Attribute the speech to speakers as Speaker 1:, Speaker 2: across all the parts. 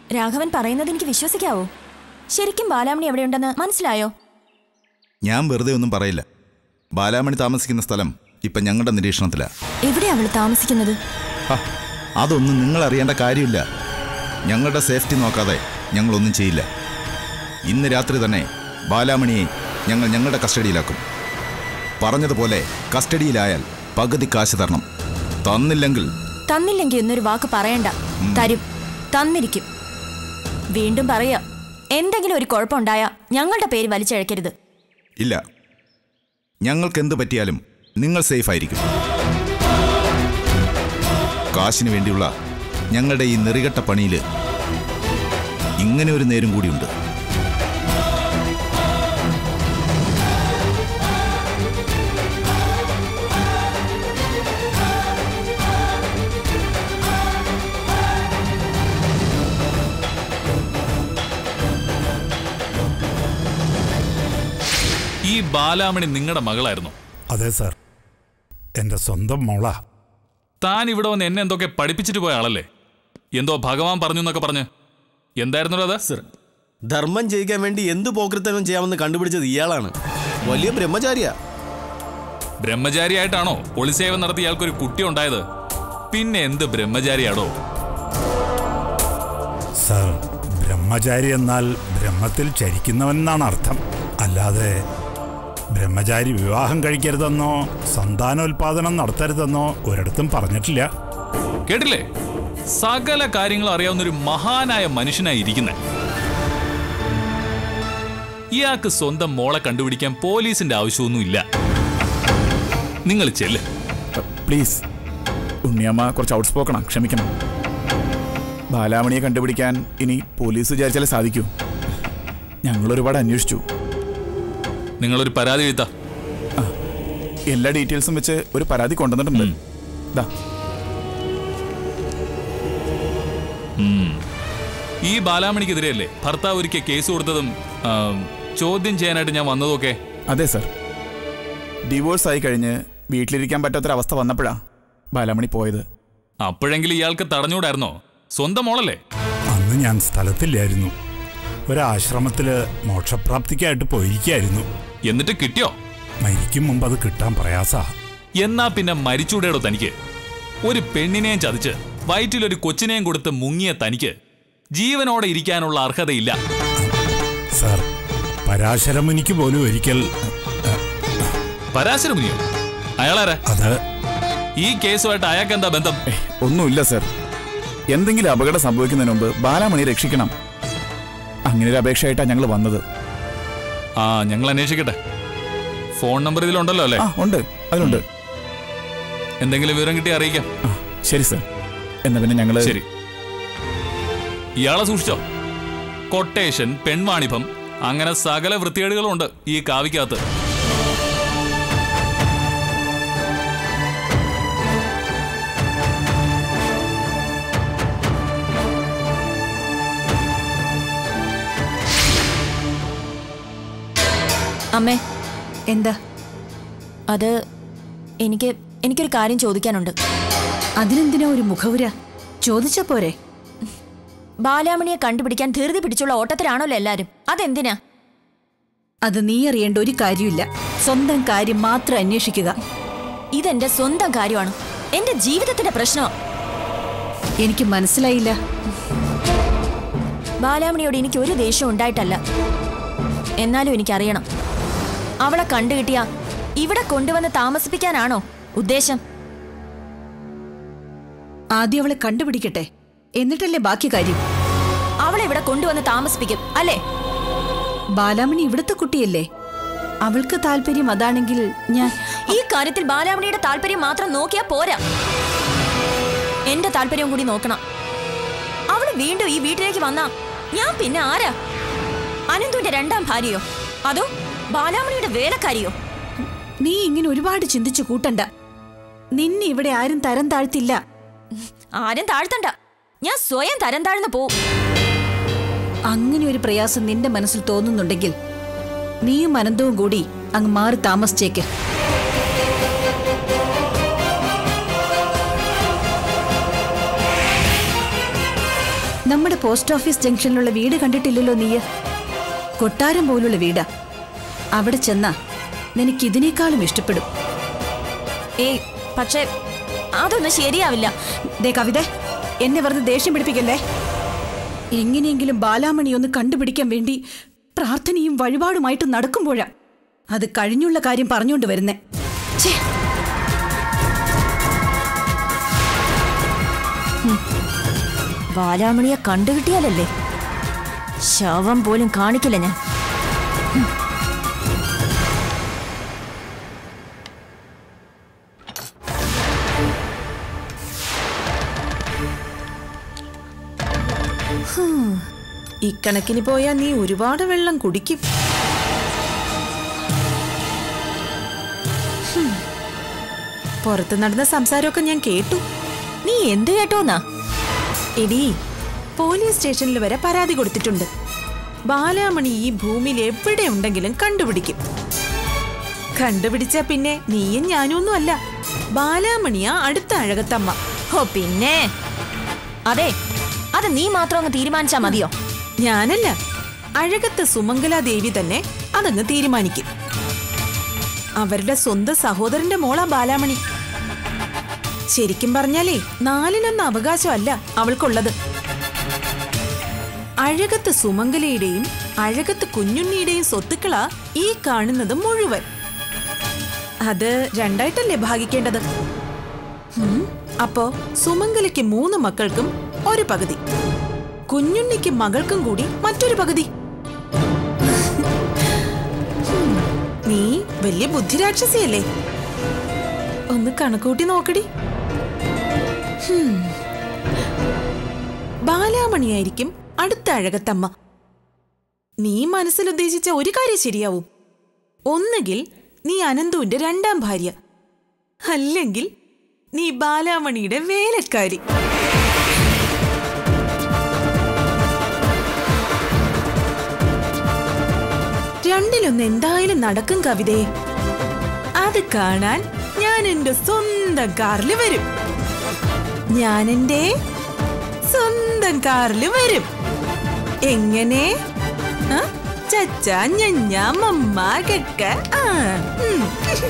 Speaker 1: രാഘവൻ പറയുന്നത് എനിക്ക് വിശ്വസിക്കാവോ ശരിക്കും ബാലാമണി എവിടെയുണ്ടെന്ന് മനസ്സിലായോ
Speaker 2: ഞാൻ വെറുതെ ഒന്നും പറയില്ല ബാലാമണി താമസിക്കുന്ന സ്ഥലം ഇപ്പം ഞങ്ങളുടെ നിരീക്ഷണത്തിലാണ്
Speaker 1: എവിടെയാ അവള് താമസിക്കുന്നത്
Speaker 2: അതൊന്നും നിങ്ങൾ അറിയേണ്ട കാര്യമില്ല ഞങ്ങളുടെ സേഫ്റ്റി നോക്കാതെ ഞങ്ങളൊന്നും ചെയ്യില്ല ഇന്ന് രാത്രി തന്നെ ബാലാമണിയെ ഞങ്ങൾ ഞങ്ങളുടെ കസ്റ്റഡിയിലാക്കും പറഞ്ഞതുപോലെ കസ്റ്റഡിയിലായാൽ പകുതി കാശ് തരണം തന്നില്ലെങ്കിൽ
Speaker 1: തന്നില്ലെങ്കിൽ എന്നൊരു വാക്ക് പറയണ്ട തരും തന്നിരിക്കും വീണ്ടും പറയാ എന്തെങ്കിലും ഒരു കുഴപ്പമുണ്ടായാ ഞങ്ങളുടെ പേര് വലിച്ചഴക്കരുത്
Speaker 2: ഇല്ല ഞങ്ങൾക്ക് എന്ത് പറ്റിയാലും നിങ്ങൾ സേഫ് ആയിരിക്കും കാശിന് വേണ്ടിയുള്ള ഞങ്ങളുടെ ഈ നെറികെട്ട പണിയിൽ ഇങ്ങനെ ഒരു നേരം കൂടിയുണ്ട്
Speaker 3: ഈ ബാലാമണി നിങ്ങളുടെ മകളായിരുന്നു
Speaker 4: അതെ സാർ എൻ്റെ സ്വന്തം മോളാ
Speaker 3: താൻ ഇവിടെ വന്ന് എന്നെ എന്തൊക്കെ പഠിപ്പിച്ചിട്ട് പോയ ആളല്ലേ എന്തോ ഭഗവാൻ പറഞ്ഞു എന്നൊക്കെ പറഞ്ഞ് എന്തായിരുന്നു അത്
Speaker 5: സർ ധർമ്മം ചെയ്യിക്കാൻ വേണ്ടി എന്ത് പോക്കൃത്തനം ചെയ്യാമെന്ന് കണ്ടുപിടിച്ചത് ഇയാളാണ് വലിയ ബ്രഹ്മചാരിയാ
Speaker 3: ബ്രഹ്മചാരിയായിട്ടാണോ ഒളിസേവ നടത്തി ഇയാൾക്കൊരു കുട്ടി ഉണ്ടായത് പിന്നെ എന്ത് ബ്രഹ്മചാരിയാടോ
Speaker 4: സാർ ബ്രഹ്മചാരി എന്നാൽ ബ്രഹ്മത്തിൽ ചരിക്കുന്നവൻ എന്നാണ് അർത്ഥം അല്ലാതെ ബ്രഹ്മചാരി വിവാഹം കഴിക്കരുതെന്നോ സന്താനോൽപാദനം നടത്തരുതെന്നോ ഒരിടത്തും പറഞ്ഞിട്ടില്ല
Speaker 3: കേട്ടില്ലേ സകല കാര്യങ്ങളും അറിയാവുന്ന ഒരു മഹാനായ മനുഷ്യനായി ഇരിക്കുന്നെ ഇയാൾക്ക് സ്വന്തം മോളെ കണ്ടുപിടിക്കാൻ പോലീസിന്റെ ആവശ്യമൊന്നുമില്ല നിങ്ങൾ ചെല്ല്
Speaker 6: പ്ലീസ് ഉണ്ണിയമ്മ കുറച്ച് ഔട്ട് സ്പോക്കണാ ക്ഷമിക്കണം ബാലാമണിയെ കണ്ടുപിടിക്കാൻ ഇനി പോലീസ് വിചാരിച്ചാലേ സാധിക്കൂ ഞങ്ങൾ ഒരുപാട് അന്വേഷിച്ചു
Speaker 3: നിങ്ങളൊരു പരാതി എഴുത്താ
Speaker 6: എല്ലാ ഡീറ്റെയിൽസും വെച്ച് ഒരു പരാതി കൊണ്ടുവന്നിട്ടുണ്ട് ദാ
Speaker 3: ഈ ബാലാമണിക്കെതിരെയല്ലേ ഭർത്താവ് ഒരിക്കൽ കേസ് കൊടുത്തതും ആ, ചോദ്യം ചെയ്യാനായിട്ട് ഞാൻ വന്നതൊക്കെ
Speaker 6: അതെ സർ ഡിവോഴ്സ് ആയി കഴിഞ്ഞ് വീട്ടിലിരിക്കാൻ പറ്റാത്തൊരവസ്ഥ വന്നപ്പോഴാ ബാലാമണി പോയത്
Speaker 3: അപ്പോഴെങ്കിലും ഇയാൾക്ക് തടഞ്ഞൂടായിരുന്നോ സ്വന്തം മോളല്ലേ
Speaker 4: അന്ന് ഞാൻ സ്ഥലത്തില്ലായിരുന്നു ഒരാശ്രമത്തിൽ മോക്ഷപ്രാപ്തിക്കായിട്ട് പോയിരിക്കായിരുന്നു
Speaker 3: എന്നിട്ട് കിട്ടിയോ
Speaker 4: മരിക്കും മുമ്പ് അത് കിട്ടാൻ പ്രയാസാ
Speaker 3: എന്നാ പിന്നെ മരിച്ചൂടേടോ തനിക്ക് ഒരു പെണ്ണിനെയും ചതിച്ച് വയറ്റിലൊരു കൊച്ചിനെയും കൊടുത്ത് മുങ്ങിയ തനിക്ക് ജീവനോടെ ഇരിക്കാനുള്ള അർഹതയില്ല
Speaker 4: സാർ പരാശരമുനിക്ക് പോലും ഒരിക്കൽ
Speaker 3: പരാശരമുനിയോ അയാളാരാ
Speaker 4: അത്
Speaker 3: ഈ കേസുമായിട്ട് അയാൾക്ക് എന്താ ബന്ധം
Speaker 6: ഒന്നുമില്ല സർ എന്തെങ്കിലും അപകടം സംഭവിക്കുന്നതിന് മുമ്പ് ബാലാമണി രക്ഷിക്കണം അങ്ങനെ ഒരു അപേക്ഷയായിട്ടാണ് ഞങ്ങൾ വന്നത്
Speaker 3: ആ ഞങ്ങൾ അന്വേഷിക്കട്ടെ ഫോൺ നമ്പർ ഇതിലുണ്ടല്ലോ അല്ലേ
Speaker 6: ആ ഉണ്ട് അതിലുണ്ട്
Speaker 3: എന്തെങ്കിലും വിവരം കിട്ടി അറിയിക്കാം
Speaker 6: ആ ശരി സർ എന്നാ പിന്നെ ഞങ്ങൾ
Speaker 3: ശരി ഇയാളെ സൂക്ഷിച്ചോ കൊട്ടേഷൻ പെൺവാണിഭം അങ്ങനെ സകല വൃത്തികേടുകളും ഉണ്ട് ഈ കാവിക്കകത്ത്
Speaker 1: അമ്മേ
Speaker 7: എന്താ
Speaker 1: അത് എനിക്ക് എനിക്കൊരു കാര്യം ചോദിക്കാനുണ്ട്
Speaker 7: അതിനെന്തിനാ ഒരു മുഖവുര ചോദിച്ച പോരെ
Speaker 1: ബാലാമണിയെ കണ്ടുപിടിക്കാൻ ധൃതി പിടിച്ചുള്ള ഓട്ടത്തിലാണല്ലോ എല്ലാരും അതെന്തിനാ
Speaker 7: അത് നീ അറിയേണ്ട ഒരു കാര്യമില്ല സ്വന്തം കാര്യം മാത്രം അന്വേഷിക്കുക
Speaker 1: ഇതെന്റെ സ്വന്തം കാര്യമാണ് എന്റെ ജീവിതത്തിന്റെ പ്രശ്നമാണ്
Speaker 7: എനിക്ക് മനസ്സിലായില്ല
Speaker 1: ബാലാമണിയോട് എനിക്ക് ഒരു ദേഷ്യം ഉണ്ടായിട്ടല്ല എന്നാലും എനിക്കറിയണം അവളെ കണ്ടുകിട്ടിയ ഇവിടെ കൊണ്ടുവന്ന് താമസിപ്പിക്കാനാണോ ഉദ്ദേശം
Speaker 7: ആദ്യം അവളെ കണ്ടുപിടിക്കട്ടെ എന്നിട്ടല്ലേ ബാക്കി കാര്യം
Speaker 1: അവളെ ഇവിടെ കൊണ്ടുവന്ന് താമസിപ്പിക്കും അല്ലേ
Speaker 7: ബാലാമണി ഇവിടുത്തെ കുട്ടിയല്ലേ അവൾക്ക് താല്പര്യം അതാണെങ്കിൽ ഞാൻ
Speaker 1: ഈ കാര്യത്തിൽ ബാലാമണിയുടെ താല്പര്യം മാത്രം നോക്കിയാ പോരാ എന്റെ താല്പര്യവും കൂടി നോക്കണം അവള് വീണ്ടും ഈ വീട്ടിലേക്ക് വന്നാ ഞാൻ പിന്നെ ആരാ അനന്തുവിന്റെ രണ്ടാം ഭാര്യയോ അതോ ബാലാമണിയുടെ വേലക്കാരിയോ
Speaker 7: നീ ഇങ്ങനെ ഒരുപാട് ചിന്തിച്ചു കൂട്ടണ്ട നിന്നെ ഇവിടെ ആരും തരം താഴ്ത്തില്ല
Speaker 1: ആരും താഴ്ത്തണ്ട ഞാൻ സ്വയം തരം താഴ്ന്നു പോവും
Speaker 7: അങ്ങനെ ഒരു പ്രയാസം നിന്റെ മനസ്സിൽ തോന്നുന്നുണ്ടെങ്കിൽ നീയും അനന്തവും കൂടി അങ്ങ് മാറി താമസിച്ചേക്ക് നമ്മുടെ പോസ്റ്റ് ഓഫീസ് ജംഗ്ഷനിലുള്ള വീട് കണ്ടിട്ടില്ലല്ലോ നീയ് കൊട്ടാരം പോലുള്ള വീടാ അവിടെ ചെന്നാ നിനക്ക് ഇതിനേക്കാളും ഇഷ്ടപ്പെടും
Speaker 1: ഏയ് പക്ഷേ അതൊന്നും ശരിയാവില്ല
Speaker 7: ദേ കവിത എന്നെ വെറുതെ ദേഷ്യം പിടിപ്പിക്കല്ലേ എങ്ങനെയെങ്കിലും ബാലാമണി ഒന്ന് കണ്ടുപിടിക്കാൻ വേണ്ടി പ്രാർത്ഥനയും വഴിപാടുമായിട്ട് നടക്കുമ്പോഴാ അത് കഴിഞ്ഞുള്ള കാര്യം പറഞ്ഞുകൊണ്ട് വരുന്നേ ഛേ
Speaker 1: ബാലാമണിയെ കണ്ടുകിട്ടിയാലല്ലേ ശവം പോലും കാണിക്കില്ല ഞാൻ
Speaker 8: ഇക്കണക്കിന് പോയാൽ നീ ഒരുപാട് വെള്ളം കുടിക്കും ഹും. പുറത്ത് നടന്ന സംസാരമൊക്കെ ഞാൻ കേട്ടു
Speaker 1: നീ എന്ത് കേട്ടോന്നാ
Speaker 8: എടീ പോലീസ് സ്റ്റേഷനിൽ വരെ പരാതി കൊടുത്തിട്ടുണ്ട് ബാലാമണി ഈ ഭൂമിയിൽ എവിടെ ഉണ്ടെങ്കിലും കണ്ടുപിടിക്കും കണ്ടുപിടിച്ച പിന്നെ നീയും ഞാനും ഒന്നും അല്ല ബാലാമണിയാ അടുത്ത അഴകത്തമ്മ
Speaker 1: ഓ പിന്നെ അതെ അത് നീ മാത്രം അങ്ങ് തീരുമാനിച്ചാ മതിയോ
Speaker 8: ഞാനല്ല അഴകത്ത് സുമംഗല ദേവി തന്നെ അതങ്ങ് തീരുമാനിക്കും അവരുടെ സ്വന്തം സഹോദരന്റെ മോളാ ബാലാമണി ശരിക്കും പറഞ്ഞാലേ നാലിനൊന്ന് അവകാശമല്ല അവൾക്കുള്ളത് അഴകത്ത് സുമംഗലയുടെയും അഴകത്ത് കുഞ്ഞുണ്ണിയുടെയും സ്വത്തുക്കളാ ഈ കാണുന്നത് മുഴുവൻ അത് രണ്ടായിട്ടല്ലേ ഭാഗിക്കേണ്ടത് ഉം, അപ്പോ സുമംഗലയ്ക്ക് മൂന്ന് മക്കൾക്കും ഒരു പകുതി കുഞ്ഞുണ്ണിക്ക് മകൾക്കും കൂടി മറ്റൊരു പകുതി ഹും, നീ വലിയ ബുദ്ധിരാക്ഷസിയല്ലേ ഒന്ന് കണക്കൂട്ടി നോക്കടി ഹും. ബാലാമണിയായിരിക്കും അടുത്ത അഴകത്തമ്മ നീ മനസ്സിൽ ഉദ്ദേശിച്ച ഒരു കാര്യം ശരിയാവും ഒന്നുകിൽ നീ അനന്തുവിന്റെ രണ്ടാം ഭാര്യ അല്ലെങ്കിൽ നീ ബാലാമണിയുടെ വേലക്കാരി രണ്ടിലൊന്ന് എന്തായാലും നടക്കും കവിതയെ അത് കാണാൻ ഞാൻ എന്റെ സ്വന്തം കാറിൽ വരും ഞാൻ എന്റെ സ്വന്തം കാറിൽ വരും എങ്ങനെ ആ? ചച്ച ഞഞ്ഞ മമ്മ കെക്ക ആ ഉം.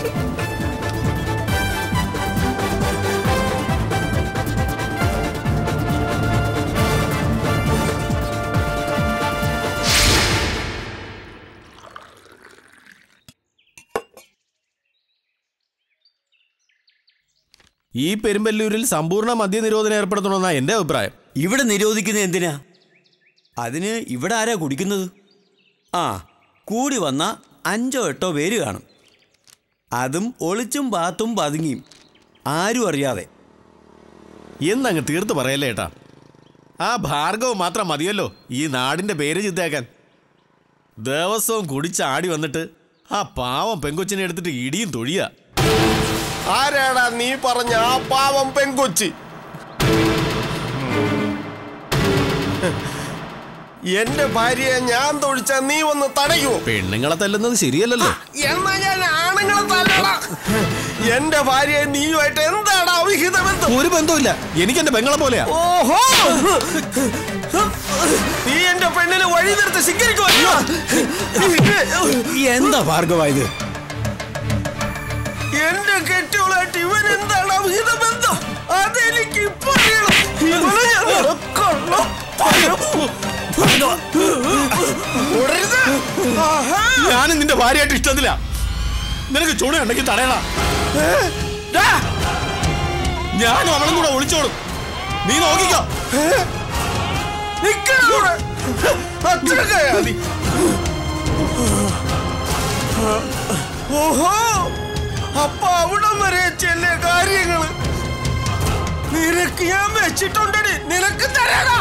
Speaker 5: ഈ പെരുമ്പല്ലൂരിൽ സമ്പൂർണ്ണ മദ്യനിരോധനം ഏർപ്പെടുത്തണമെന്നാ എന്റെ അഭിപ്രായം
Speaker 9: ഇവിടെ നിരോധിക്കുന്നത് എന്തിനാ അതിന് ഇവിടെ ആരാ കുടിക്കുന്നത് ആ കൂടി വന്ന അഞ്ചോ എട്ടോ പേര് കാണും അതും ഒളിച്ചും പാത്തും പതുങ്ങിയും ആരും അറിയാതെ
Speaker 5: എന്നങ്ങ് തീർത്ത് പറയല്ലേ ഏട്ടാ ആ ഭാർഗവ് മാത്രം മതിയല്ലോ ഈ നാടിന്റെ പേര് ചിത്തേക്കാൻ ദിവസവും കുടിച്ചാടി വന്നിട്ട് ആ പാവം പെങ്കൊച്ചിനെ എടുത്തിട്ട് ഇടിയും തൊഴിയ
Speaker 10: ആരാടാ നീ പറഞ്ഞ ആ പാവം പെൺകൊച്ചി എന്റെ ഭാര്യയെ ഞാൻ തൊഴിച്ച നീ ഒന്ന് തടയുമോ
Speaker 5: പെണ്ണുങ്ങളെ തല്ലുന്നത് ശരിയല്ലല്ലോ
Speaker 10: എന്നാ ഞാൻ ആണുങ്ങളെ തല്ലടാ എന്റെ ഭാര്യയെ നീയുമായിട്ട് എന്താണ് അവിഹിത ബന്ധം
Speaker 5: ഒരു ബന്ധവുമില്ല എനിക്ക് എന്റെ പെങ്ങളെ പോലെയാ
Speaker 10: ഓഹോ നീ എന്റെ പെണ്ണിനെ വഴി നിർത്തി ശിക്കരിക്കുമല്ലോ
Speaker 9: എന്താ ഭാർഗവ ഇത്
Speaker 10: എന്റെ കെട്ടിയോളായിട്ട് ഇവൻ എന്താണ് അവിഹിത ബന്ധം അതെനിക്ക് ഇപ്പൊ അറിയണം. ഇവനെ ഞാൻ കൊല്ലാം. ഉടരുത്. ആഹാ.
Speaker 5: ഞാനും നിന്റെ ഭാര്യയായിട്ട് ഇഷ്ടത്തില്ല നിനക്ക് ചുണയുണ്ടെങ്കിൽ തടയണ ഞാനും അവളും കൂടെ ഒളിച്ചോടും നീ നോക്കിക്കോ
Speaker 10: നിക്കണ അവിടെ. അത്രക്കായാ മതി. ഓഹോ അപ്പൊ അവിടം വരെ ചെല്ലേ കാര്യങ്ങള് നിനക്ക് ഞാൻ വെച്ചിട്ടുണ്ടടി നിനക്ക് തരാടാ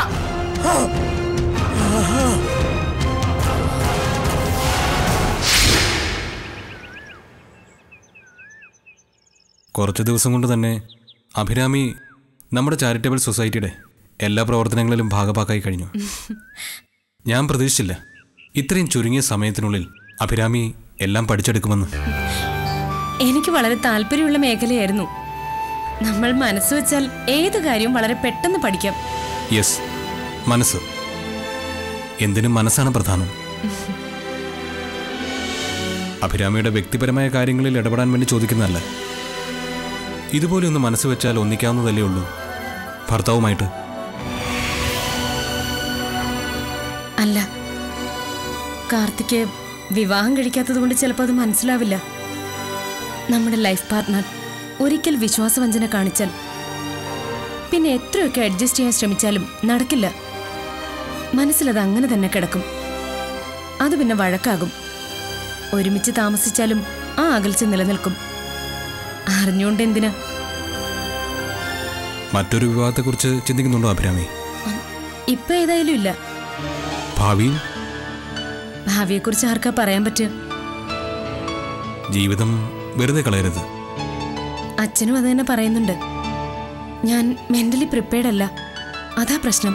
Speaker 11: കുറച്ച് ദിവസം കൊണ്ട് തന്നെ അഭിരാമി നമ്മുടെ ചാരിറ്റബിൾ സൊസൈറ്റിയുടെ എല്ലാ പ്രവർത്തനങ്ങളിലും ഭാഗഭാക്കായി കഴിഞ്ഞു ഞാൻ പ്രതീക്ഷിച്ചില്ല ഇത്രയും ചുരുങ്ങിയ സമയത്തിനുള്ളിൽ അഭിരാമി എല്ലാം പഠിച്ചെടുക്കുമെന്ന്
Speaker 12: എനിക്ക് വളരെ താല്പര്യമുള്ള മേഖലയായിരുന്നു നമ്മൾ മനസ്സ് വെച്ചാൽ ഏത് കാര്യവും വളരെ പെട്ടെന്ന് പഠിക്കാം
Speaker 11: യെസ് മനസ്സ് എന്തിനും മനസ്സാണ് പ്രധാനം അഭിരാമിയുടെ വ്യക്തിപരമായ കാര്യങ്ങളിൽ ഇടപെടാൻ വേണ്ടി ചോദിക്കുന്നതല്ല ഇതുപോലെ ഒന്ന് മനസ്സ് വെച്ചാൽ ഒന്നിക്കാവുന്നതല്ലേ ഉള്ളൂ ഭർത്താവുമായിട്ട്
Speaker 12: അല്ല കാർത്തിക്ക് വിവാഹം കഴിക്കാത്തത് കൊണ്ട് ചിലപ്പോൾ അത് മനസ്സിലാവില്ല നമ്മുടെ ലൈഫ് പാർട്ട്ണർ ഒരിക്കൽ വിശ്വാസവഞ്ചന കാണിച്ചാൽ പിന്നെ എത്രയൊക്കെ അഡ്ജസ്റ്റ് ചെയ്യാൻ ശ്രമിച്ചാലും നടക്കില്ല മനസ്സിലത് അങ്ങനെ തന്നെ കിടക്കും അത് പിന്നെ വഴക്കാകും ഒരുമിച്ച് താമസിച്ചാലും ആ അകൽച്ച നിലനിൽക്കും അറിഞ്ഞുകൊണ്ട് എന്തിനാ
Speaker 11: മറ്റൊരു വിവാഹത്തെക്കുറിച്ച് ചിന്തിക്കുന്നുണ്ടോ അഭിരാമി
Speaker 12: ഇപ്പൊ ഏതായാലും ഇല്ല
Speaker 11: ഭാവിയിൽ
Speaker 12: ഭാവിയെക്കുറിച്ച് ആർക്കാ പറയാൻ പറ്റുക
Speaker 11: ജീവിതം വെറുതെ കളയരുത്
Speaker 12: അച്ഛനും അത് തന്നെ പറയുന്നുണ്ട് ഞാൻ മെന്റലി പ്രിപ്പയർഡ് അല്ല അതാ പ്രശ്നം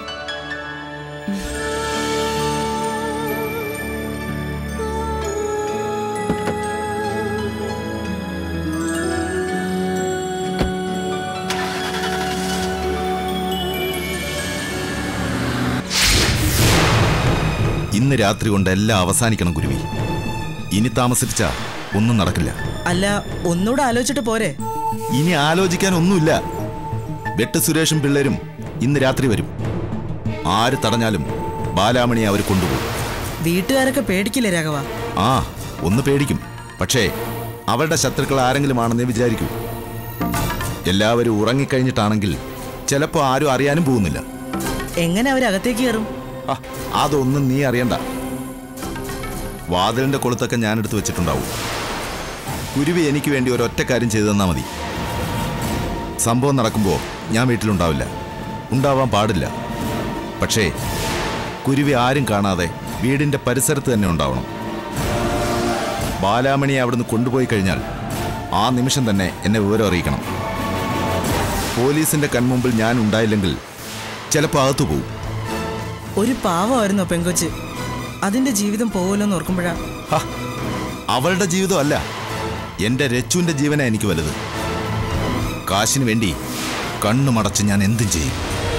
Speaker 2: ഇന്ന് രാത്രി കൊണ്ട് എല്ലാം അവസാനിക്കണം കുരുവി ഇനി താമസിച്ച ഒന്നും നടക്കില്ല
Speaker 13: അല്ല ഒന്നുകൂടെ ആലോചിച്ചിട്ട് പോരെ
Speaker 2: ഇനി ആലോചിക്കാൻ ഒന്നുമില്ല വെട്ട് സുരേഷും പിള്ളേരും ഇന്ന് രാത്രി വരും ആര് തടഞ്ഞാലും ബാലാമണിയെ അവർ കൊണ്ടുപോകും
Speaker 13: വീട്ടുകാരൊക്കെ പേടിക്കില്ലേ രാഘവ
Speaker 2: ആ ഒന്ന് പേടിക്കും പക്ഷേ അവരുടെ ശത്രുക്കൾ ആരെങ്കിലും ആണെന്നേ വിചാരിക്കൂ എല്ലാവരും ഉറങ്ങിക്കഴിഞ്ഞിട്ടാണെങ്കിൽ ചിലപ്പോൾ ആരും അറിയാനും പോകുന്നില്ല
Speaker 13: എങ്ങനെ അവരകത്തേക്ക് കയറും
Speaker 2: ആ, അതൊന്നും നീ അറിയണ്ട വാതിലിന്റെ കൊളുത്തൊക്കെ ഞാൻ എടുത്ത് വെച്ചിട്ടുണ്ടാവും കുരുവി എനിക്ക് വേണ്ടി ഒരൊറ്റ കാര്യം ചെയ്തു തന്നാൽ മതി സംഭവം നടക്കുമ്പോൾ ഞാൻ വീട്ടിലുണ്ടാവില്ല ഉണ്ടാവാൻ പാടില്ല പക്ഷേ കുരുവി ആരും കാണാതെ വീടിന്റെ പരിസരത്ത് തന്നെ ഉണ്ടാവണം ബാലാമണിയെ അവിടുന്ന് കൊണ്ടുപോയി കഴിഞ്ഞാൽ ആ നിമിഷം തന്നെ എന്നെ വിവരം അറിയിക്കണം പോലീസിന്റെ കൺമുമ്പിൽ ഞാൻ ഉണ്ടായില്ലെങ്കിൽ ചിലപ്പോൾ അകത്തു പോകും
Speaker 13: ഒരു പാവമായിരുന്നോ പെങ്കൊച്ച് അതിന്റെ ജീവിതം പോകലോന്ന് ഓർക്കുമ്പോഴാ
Speaker 2: ഹ, അവളുടെ ജീവിതമല്ല എന്റെ രച്ചുവിന്റെ ജീവനാ എനിക്ക് വലുത് കാശിന് വേണ്ടി കണ്ണുമടച്ച് ഞാൻ എന്തും ചെയ്യും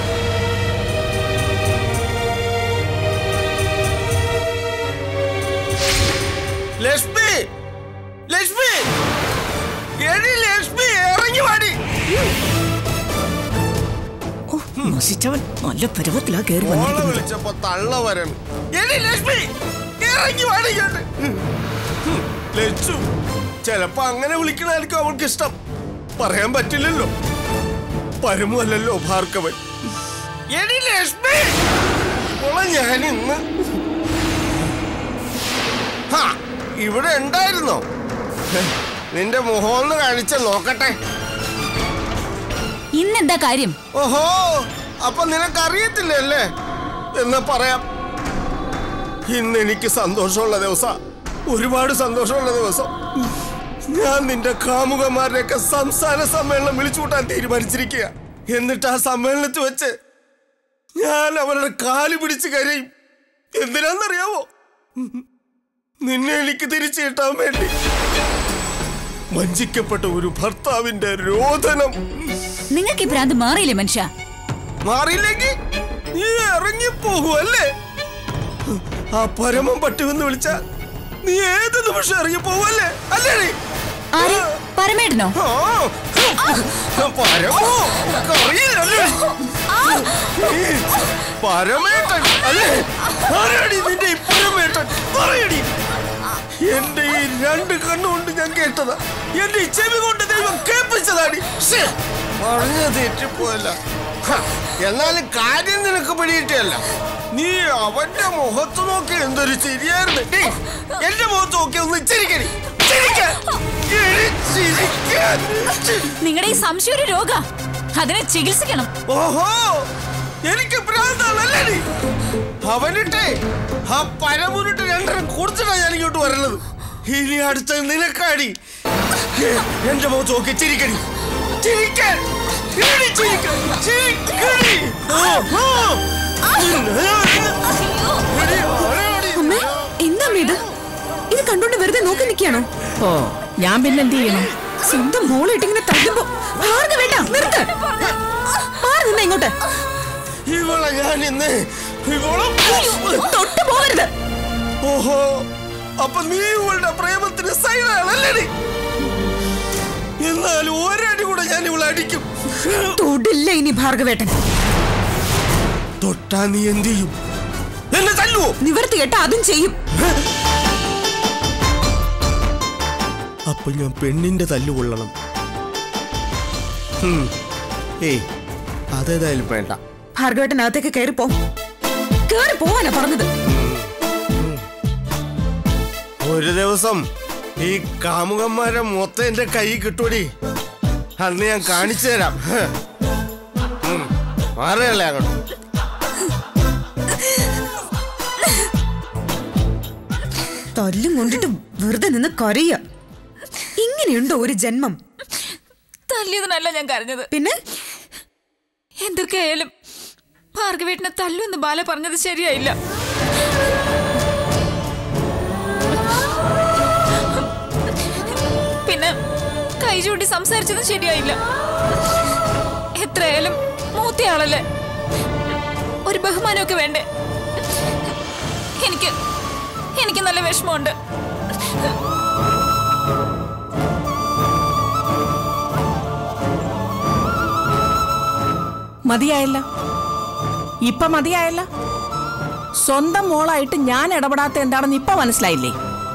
Speaker 10: ലക്ഷ്മി ലക്ഷ്മി എടി ലക്ഷ്മി ഇറങ്ങി വാടി
Speaker 7: നശിച്ചവൻ നല്ല പരുവത്തിലാ കയറി
Speaker 10: മോളെ
Speaker 7: വന്നിരിക്കുന്നത്
Speaker 10: വിളിച്ചപ്പോ തള്ള വരണം എടി ലക്ഷ്മി ഇറങ്ങി വാടി ഇങ്ങോട്ട്. ഹും, ലച്ചു ചെലപ്പോ അങ്ങനെ വിളിക്കണായിരിക്കും അവൾക്ക് ഇഷ്ടം പറയാൻ പറ്റില്ലല്ലോ പരമല്ലല്ലോ ഭാർഗവൻ എടി ലക്ഷ്മി മോളെ ഞാൻ ഇന്ന് ഹാ, ഇവിടെ ഉണ്ടായിരുന്നോ ഹെ, നിന്റെ മുഖം ഒന്ന് കാണിച്ച നോക്കട്ടെ
Speaker 1: ഇന്നെന്താ കാര്യം
Speaker 10: ഓഹോ അപ്പൊ നിനക്ക് അറിയത്തില്ലല്ലേ എന്ന് പറയാം ഇന്ന് എനിക്ക് സന്തോഷമുള്ള ദിവസം ഒരുപാട് സന്തോഷമുള്ള ദിവസം ഞാൻ നിന്റെ കാമുകന്മാരുടെയൊക്കെ സംസ്ഥാന സമ്മേളനം വിളിച്ചു കൂട്ടാൻ തീരുമാനിച്ചിരിക്കുക എന്നിട്ട് ആ സമ്മേളനത്തിൽ വെച്ച് ഞാൻ അവരുടെ കാല് പിടിച്ച് കരയും എന്തിനാന്നറിയാവോ നിന്നെ എനിക്ക് തിരിച്ചു കിട്ടാൻ വേണ്ടി വഞ്ചിക്കപ്പെട്ട ഒരു ഭർത്താവിന്റെ രോദനം
Speaker 1: നിങ്ങൾക്ക് ഈ ഭ്രാന്ത് മാറിയില്ലേ മനുഷ്യ
Speaker 10: മാറിയില്ലെങ്കിൽ നീ ഇറങ്ങിപ്പോകുമല്ലേ ആ പരമം പട്ടുവെന്ന് വിളിച്ച നീ ഏത് നിമിഷം ഇറങ്ങിപ്പോകുമല്ലേ അല്ലേ നീ?
Speaker 1: ആര് പരമേട്ടനോ
Speaker 10: ആ, പരമോ അറിയില്ലല്ലേ നീ പരമേട്ടൻ അല്ലേ ആരാടി നിന്റെ ഈ പരമേട്ടൻ പറയടി എന്റെ ഈ രണ്ട് കണ്ണുകൊണ്ട് ഞാൻ കേട്ടതാ എന്റെ ഈ ചെവി കൊണ്ട് ദൈവം കേൾപ്പിച്ചതാടി ശ്ശേ, പറഞ്ഞ തെറ്റിപ്പോയല്ല ഹ, എന്നാലും കാര്യം നിനക്ക് പിടിയിട്ടല്ല നീ അവന്റെ മുഖത്ത് നോക്കി എന്തൊരു ചിരിയായിരുന്നു ഡീ, എന്റെ മുഖത്ത് നോക്കി ഒന്ന് ചിരിക്കടി ചിരിക്കാൻ. എടി, ചിരിക്കാൻ.
Speaker 1: നിങ്ങളുടെ ഈ സംശയം ഒരു രോഗ അതിനെ ചികിത്സിക്കണം
Speaker 10: ഓഹോ എനിക്ക് ഭ്രാന്താണല്ലേ നീ? അവനിട്ടെ ആ പരമുരുട്ട് രണ്ടെണ്ണം കുടിച്ചിട്ടാ ഞാൻ ഇങ്ങോട്ട് വരുന്നത് ഇനി അടുത്ത നിനക്കാടി എ- എന്റെ മുഖത്ത് നോക്കി ചിരിക്കടി ചിരിക്കാൻ എടി ചിരിക്കാൻ. ചിരിക്കടി. ഓ, ഓ. എടി, ആരാടി?
Speaker 7: അമ്മേ എന്താ അമ്മേ ഇത് ഇത് കണ്ടോണ്ട് വെറുതെ നോക്കി നിൽക്കുകയാണോ ഓ ഞാൻ പിന്നെ എന്ത് ചെയ്യണം സ്വന്തം മോളിട്ട് ഇങ്ങനെ തല്ലുമ്പോ ഭാർഗ വേണ്ട നിർത്ത് മാറി നിന്ന ഇങ്ങോട്ട്
Speaker 10: ഇവളെ ഞാൻ ഇന്ന്
Speaker 8: തൊട്ടു പോകരുത്
Speaker 10: ഓഹോ അപ്പൊ നീ ഇവളുടെ പ്രേമത്തിന് സൈഡാണല്ലേ നീ? എന്നാലും ഒരടി കൂടെ ഞാൻ ഇവളെ അടിക്കും
Speaker 8: തൊടില്ല ഇനി ഭാർഗവേട്ടൻ
Speaker 10: തൊട്ടാ നീ എന്ത് ചെയ്യും എന്നെ തല്ലുവോ
Speaker 8: നിവർത്തി കേട്ട അതും ചെയ്യും
Speaker 10: അപ്പൊ ഞാൻ പെണ്ണിന്റെ തല്ലു കൊള്ളണം ഹും. ഏയ് അതേതായാലും വേണ്ട
Speaker 8: ഭാർഗവേട്ടനകത്തേക്ക് കയറി പോ കയറി പോവാനാ പറഞ്ഞത്
Speaker 10: ഒരു ദിവസം ഈ കാമുകന്മാരെ മൊത്തം എന്റെ കൈ കിട്ടൂടി അന്ന് ഞാൻ കാണിച്ചു തരാം ഹ്. ഉം. മാറുകയല്ലേ അങ്ങോട്ട്
Speaker 8: തല്ലും കൊണ്ടിട്ട് വെറുതെ നിന്ന് കരയ ഇങ്ങനെയുണ്ടോ ഒരു ജന്മം
Speaker 1: തല്ലിയതിനല്ല ഞാൻ കരഞ്ഞത്
Speaker 8: പിന്നെ
Speaker 1: എന്തൊക്കെയായാലും ഭാർഗവേട്ടനെ തല്ലുമെന്ന് ബാല പറഞ്ഞത് ശരിയായില്ല പിന്നെ കൈ ചൂണ്ടി സംസാരിച്ചതും ശരിയായില്ല എത്രയായാലും മൂത്തയാളല്ലേ ഒരു ബഹുമാനമൊക്കെ വേണ്ടേ എനിക്ക് എനിക്ക് നല്ല വിഷമമുണ്ട്
Speaker 7: മതിയായല്ല ഇപ്പൊ മതിയായല്ല സ്വന്തം മോളായിട്ട് ഞാൻ ഇടപെടാത്ത എന്താണെന്ന് ഇപ്പൊ മനസ്സിലായില്ലേ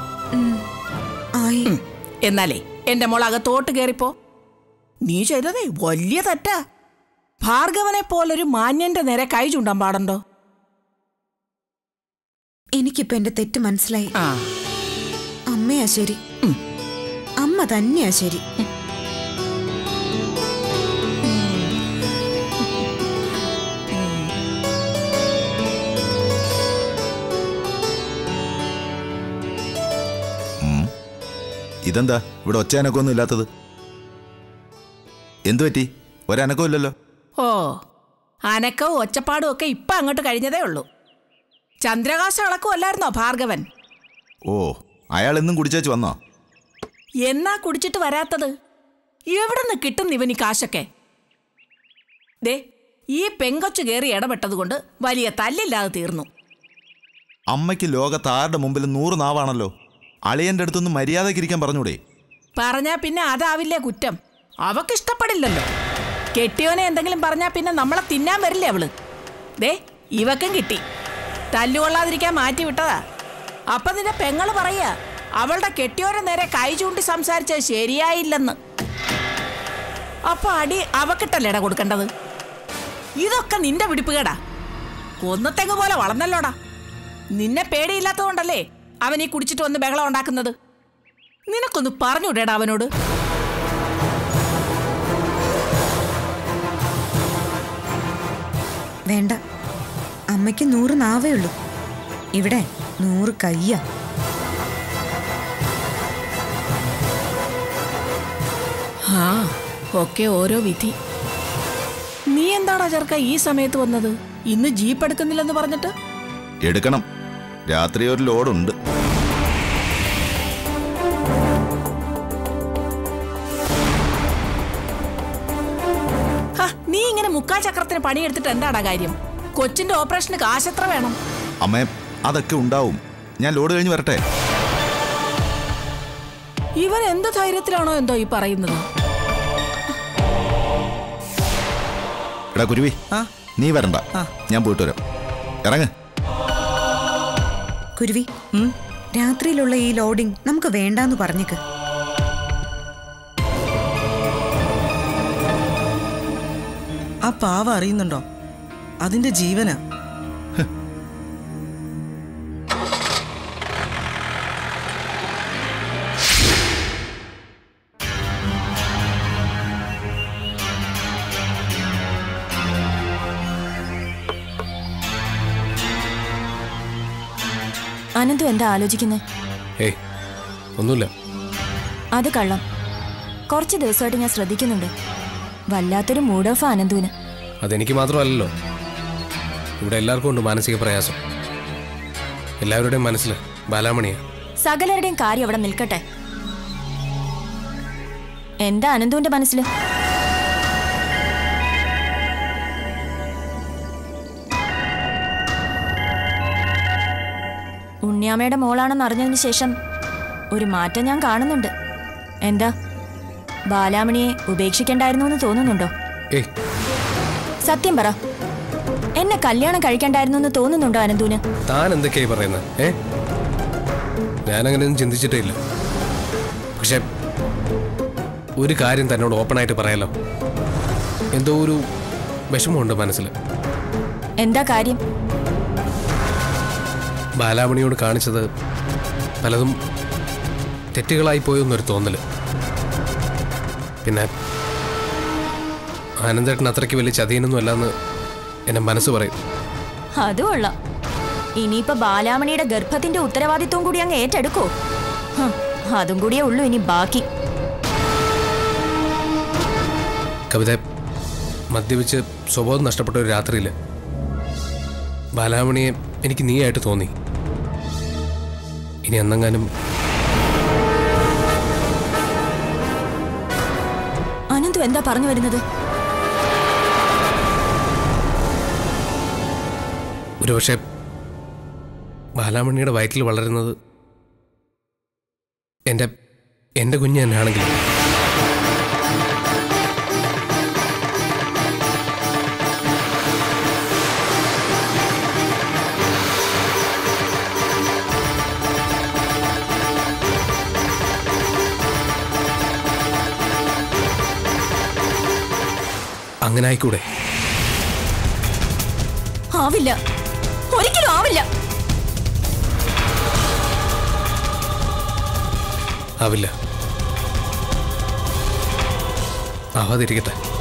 Speaker 8: ആയി
Speaker 7: ഉം. എന്നാലേ എന്റെ മോൾ അകത്തോട്ട് കേറിപ്പോ നീ ചെയ്തതേ വലിയ തെറ്റാ ഭാർഗവനെ പോലൊരു മാന്യന്റെ നേരെ കൈ ചൂണ്ടാൻ പാടുണ്ടോ
Speaker 8: എനിക്കിപ്പോ എന്റെ തെറ്റ് മനസ്സിലായി
Speaker 7: ആ
Speaker 8: അമ്മയാ ശരി അമ്മ തന്നെയാ ശരി
Speaker 2: ഉം. ഇതെന്താ ഇവിടെ ഒച്ചയനക്കൊന്നും ഇല്ലാത്തത് എന്തു പറ്റി ഒരനക്കവും ഇല്ലല്ലോ
Speaker 7: ഓ അനക്കവും ഒച്ചപ്പാടും ഒക്കെ ഇപ്പൊ അങ്ങോട്ട് കഴിഞ്ഞതേ ഉള്ളൂ ചന്ദ്രകാശം അളക്കുമല്ലായിരുന്നോ ഭാർഗവൻ
Speaker 2: ഓ അയാൾ എന്നും കുടിച്ചേച്ച് വന്നോ
Speaker 7: എന്നാ കുടിച്ചിട്ട് വരാത്തത് എവിടെ നിന്ന് കിട്ടും ഇവൻ ഈ കാശൊക്കെ ദേ ഈ പെങ്കൊച്ചു കയറി ഇടപെട്ടതുകൊണ്ട് വലിയ തല്ലില്ലാതെ തീർന്നു
Speaker 2: അമ്മയ്ക്ക് ലോകത്ത് ആരുടെ മുമ്പിൽ നൂറ് നാവാണല്ലോ അളിയന്റെ അടുത്തൊന്നും മര്യാദക്കിരിക്കാൻ പറഞ്ഞൂടെ
Speaker 7: പറഞ്ഞാ പിന്നെ അതാവില്ലേ കുറ്റം അവക്ക് ഇഷ്ടപ്പെടില്ലല്ലോ കെട്ടിയോനെ എന്തെങ്കിലും പറഞ്ഞാ പിന്നെ നമ്മളെ തിന്നാൻ വരില്ലേ അവള് ദേ ഇവക്കും കിട്ടി തല്ലുകൊള്ളാതിരിക്കാൻ മാറ്റി വിട്ടതാ അപ്പൊ നിന്റെ പെങ്ങള് പറയാ അവളുടെ കെട്ടിയോനെ നേരെ കൈ ചൂണ്ടി സംസാരിച്ചത് ശരിയായില്ലെന്ന് അപ്പൊ അടി അവക്കിട്ടല്ലേടാ കൊടുക്കേണ്ടത് ഇതൊക്കെ നിന്റെ പിടിപ്പുകേടാ കൊന്നത്തെങ്ങ് പോലെ വളർന്നല്ലോടാ നിന്നെ പേടിയില്ലാത്തതുകൊണ്ടല്ലേ അവൻ ഈ കുടിച്ചിട്ട് വന്ന് ബഹളം ഉണ്ടാക്കുന്നത് നിനക്കൊന്ന് പറഞ്ഞുവിടേടാ അവനോട്
Speaker 8: വേണ്ട അമ്മയ്ക്ക് നൂറ് നാവേ ഉള്ളൂ ഇവിടെ നൂറ് കയ്യാ
Speaker 7: ആ ഒക്കെ ഓരോ വിധി നീ എന്താടാ ചെറുക്ക ഈ സമയത്ത് വന്നത് ഇന്ന് ജീപ്പ് എടുക്കുന്നില്ലെന്ന് പറഞ്ഞിട്ട്
Speaker 2: എടുക്കണം രാത്രി ഒരു ലോഡുണ്ട്
Speaker 7: ഹ, നീ ഇങ്ങനെ മുക്കാ ചക്രത്തിന് പണിയെടുത്തിട്ട് എന്താടാ കാര്യം കൊച്ചിന്റെ ഓപ്പറേഷന് കാശെത്ര വേണം
Speaker 2: അമ്മേ അതൊക്കെ ഉണ്ടാവും ഞാൻ ലോഡ് കഴിഞ്ഞ് വരട്ടെ
Speaker 7: ഇവൻ എന്ത് ധൈര്യത്തിലാണോ എന്തോ ഈ പറയുന്നത്
Speaker 2: എടാ കുരുവി
Speaker 13: ആ
Speaker 2: നീ വരണ്ട ഞാൻ പോയിട്ട് വരാം ഇറങ്ങ്
Speaker 8: കുരുവി രാത്രിയിലുള്ള ഈ ലോഡിംഗ് നമുക്ക് വേണ്ടാന്ന് പറഞ്ഞേക്ക്
Speaker 13: ആ പാവ അറിയുന്നുണ്ടോ അതിന്റെ ജീവനാ
Speaker 1: അനന്തു എന്താ ആലോചിക്കുന്നത്
Speaker 11: ഏയ് ഒന്നുമില്ല
Speaker 1: അത് കള്ളം കുറച്ച് ദിവസമായിട്ട് ഞാൻ ശ്രദ്ധിക്കുന്നുണ്ട് വല്ലാത്തൊരു മൂഡ് ഓഫ് അനന്തുവിന്
Speaker 11: അതെനിക്ക് മാത്രമല്ലല്ലോ ഇവിടെ എല്ലാവർക്കും ഉണ്ട് മാനസിക പ്രയാസം എല്ലാവരുടെയും മനസ്സിൽ ബാലാമണിയാ
Speaker 1: സകലരുടെയും കാര്യം അവിടെ നിൽക്കട്ടെ എന്താ അനന്തുവിന്റെ മനസ്സിൽ ഉണ്ണിയാമ്മയുടെ മോളാണെന്ന് അറിഞ്ഞതിന് ശേഷം ഒരു മാറ്റം ഞാൻ കാണുന്നുണ്ട് എന്താ ബാലാമണിയെ ഉപേക്ഷിക്കണ്ടായിരുന്നു എന്ന് തോന്നുന്നുണ്ടോ
Speaker 11: ഏയ്
Speaker 1: സത്യം പറ എന്നെ കല്യാണം കഴിക്കണ്ടായിരുന്നു എന്ന് തോന്നുന്നുണ്ടോ അനന്തൂന്
Speaker 11: താൻ എന്തൊക്കെയായി പറയുന്നത് ഏ ഞാനങ്ങനെയൊന്നും ചിന്തിച്ചിട്ടേ ഇല്ല പക്ഷെ ഒരു കാര്യം തന്നോട് ഓപ്പണായിട്ട് പറയാലോ എന്തോ ഒരു വിഷമമുണ്ട് മനസ്സിൽ
Speaker 1: എന്താ കാര്യം
Speaker 11: ബാലാമണിയോട് കാണിച്ചത് പലതും തെറ്റുകളായി പോയെന്നൊരു തോന്നല് പിന്നെ ആനന്ദേട്ടൻ അത്രയ്ക്ക് വലിയ ചതിയനൊന്നും അല്ലെന്ന് എന്നെ മനസ്സ് പറയും
Speaker 1: അതും കൊള്ളാം ഇനിയിപ്പോ ബാലാമണിയുടെ ഗർഭത്തിന്റെ ഉത്തരവാദിത്വം കൂടി അങ്ങ് ഏറ്റെടുക്കോ ഹ്, അതും കൂടിയേ ഉള്ളൂ ഇനി ബാക്കി
Speaker 11: കവിത മദ്യപിച്ച് സ്വബോധം നഷ്ടപ്പെട്ട ഒരു രാത്രിയിൽ ബാലാമണിയെ എനിക്ക് നീയായിട്ട് തോന്നി ഇനി എന്നെങ്ങാനും
Speaker 1: അനന്തു എന്താ പറഞ്ഞു വരുന്നത്
Speaker 11: ഒരുപക്ഷെ ബാലാമണിയുടെ വയറ്റിൽ വളരുന്നത് എൻ്റെ എൻ്റെ കുഞ്ഞ് തന്നെയാണെങ്കിൽ അങ്ങനെ ആയിക്കൂടെ
Speaker 1: ആവില്ല ഒരിക്കലും ആവില്ല
Speaker 11: ആവില്ല ആവാതിരിക്കട്ടെ